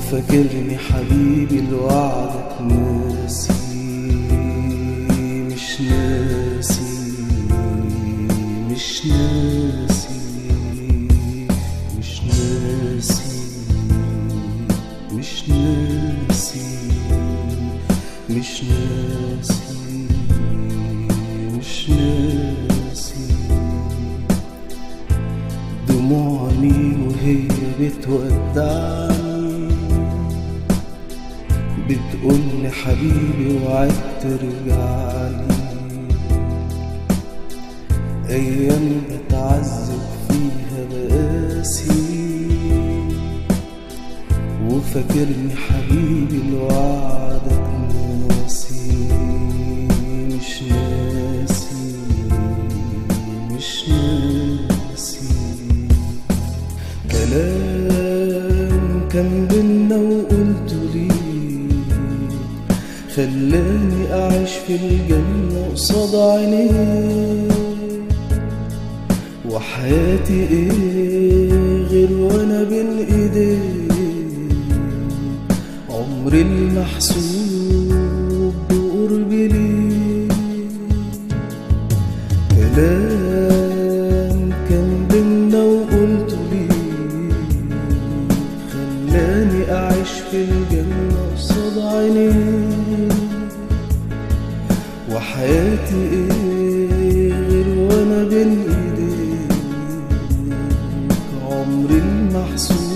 وفاكرني حبيبي لوعدك ناسي مش ناسي مش ناسي مش ناسي مش ناسي مش ناسي مش ناسي دموع مين وهي بتودعني بتقول لي حبيبي وعد ترجعلي أيام بتعذب فيها بقاسي وفاكرني حبيبي لوعدك ناسي مش ناسي مش ناسي كلام كان بينا وقلت لي خلاني أعيش في الجنة قصاد عينيك وحياتي ايه غير وانا بين ايديك عمري المحسوب بقربي ليك كلام كان بينا وقلت ليك خلاني اعيش في الجنة قصاد عينيك وحياتي ايه غير وانا بين ايديك عمري المحسوب